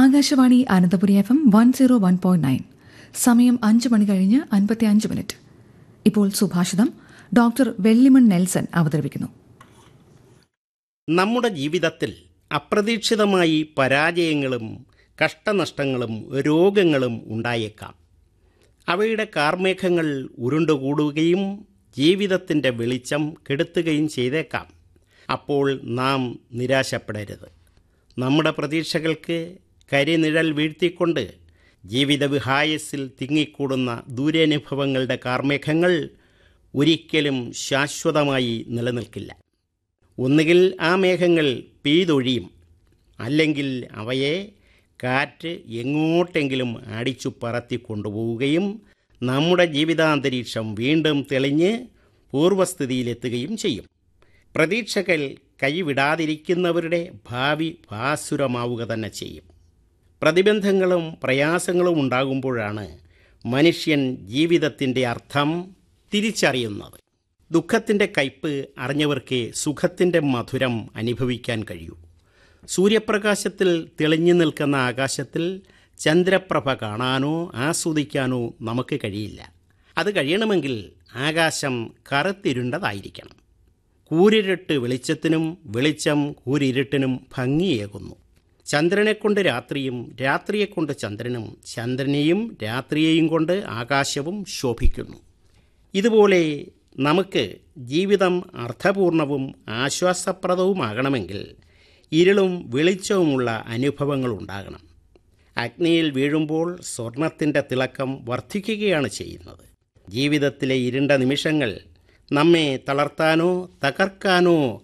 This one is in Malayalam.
Akashvani Ananthapuri F M one zero one point nine സമയം അഞ്ച് മണി കഴിഞ്ഞ് അൻപത്തി അഞ്ച് മിനിറ്റ് ഇപ്പോൾ സുഭാഷിതം ഡോക്ടർ വെള്ളിമൺ നെൽസൺ അവതരിപ്പിക്കുന്നു നമ്മുടെ ജീവിതത്തിൽ അപ്രതീക്ഷിതമായി പരാജയങ്ങളും കഷ്ടനഷ്ടങ്ങളും രോഗങ്ങളും ഉണ്ടായേക്കാം അവയുടെ കാർമേഘങ്ങൾ ഉരുണ്ടുകൂടുകയും ജീവിതത്തിൻ്റെ വെളിച്ചം കെടുത്തുകയും ചെയ്തേക്കാം അപ്പോൾ നാം നിരാശപ്പെടരുത് നമ്മുടെ പ്രതീക്ഷകൾക്ക് കരിനിഴൽ വീഴ്ത്തിക്കൊണ്ട് ജീവിതവിഹായസിൽ തിങ്ങിക്കൂടുന്ന ദൂരാനുഭവങ്ങളുടെ കാർമേഘങ്ങൾ ഒരിക്കലും ശാശ്വതമായി നിലനിൽക്കില്ല ഒന്നുകിൽ ആ മേഘങ്ങൾ പെയ്തൊഴിയും അല്ലെങ്കിൽ അവയെ കാറ്റ് എങ്ങോട്ടെങ്കിലും അടിച്ചു പറത്തി കൊണ്ടുപോവുകയും നമ്മുടെ ജീവിതാന്തരീക്ഷം വീണ്ടും തെളിഞ്ഞ് പൂർവ്വസ്ഥിതിയിലെത്തുകയും ചെയ്യും പ്രതീക്ഷകൾ കൈവിടാതിരിക്കുന്നവരുടെ ഭാവി ഭാസുരമാവുക തന്നെ ചെയ്യും പ്രതിബന്ധങ്ങളും പ്രയാസങ്ങളും ഉണ്ടാകുമ്പോഴാണ് മനുഷ്യൻ ജീവിതത്തിൻ്റെ അർത്ഥം തിരിച്ചറിയുന്നത് ദുഃഖത്തിൻ്റെ കയ്പ് അറിഞ്ഞവർക്ക് സുഖത്തിൻ്റെ മധുരം അനുഭവിക്കാൻ കഴിയൂ സൂര്യപ്രകാശത്തിൽ തെളിഞ്ഞു നിൽക്കുന്ന ആകാശത്തിൽ ചന്ദ്രപ്രഭ കാണാനോ ആസ്വദിക്കാനോ നമുക്ക് കഴിയില്ല അത് കഴിയണമെങ്കിൽ ആകാശം കറുത്തിരുണ്ടതായിരിക്കണം കൂരിരുട്ട് വെളിച്ചത്തിനും വെളിച്ചം കൂരിരുട്ടിനും ഭംഗിയേകുന്നു ചന്ദ്രനെക്കൊണ്ട് രാത്രിയും രാത്രിയെക്കൊണ്ട് ചന്ദ്രനും ചന്ദ്രനെയും രാത്രിയെയും കൊണ്ട് ആകാശവും ശോഭിക്കുന്നു ഇതുപോലെ നമുക്ക് ജീവിതം അർത്ഥപൂർണവും ആശ്വാസപ്രദവുമാകണമെങ്കിൽ ഇരുളും വെളിച്ചവുമുള്ള അനുഭവങ്ങൾ ഉണ്ടാകണം അഗ്നിയിൽ വീഴുമ്പോൾ സ്വർണത്തിൻ്റെ തിളക്കം വർദ്ധിക്കുകയാണ് ചെയ്യുന്നത് ജീവിതത്തിലെ ഇരുണ്ട നിമിഷങ്ങൾ നമ്മെ തളർത്താനോ തകർക്കാനോ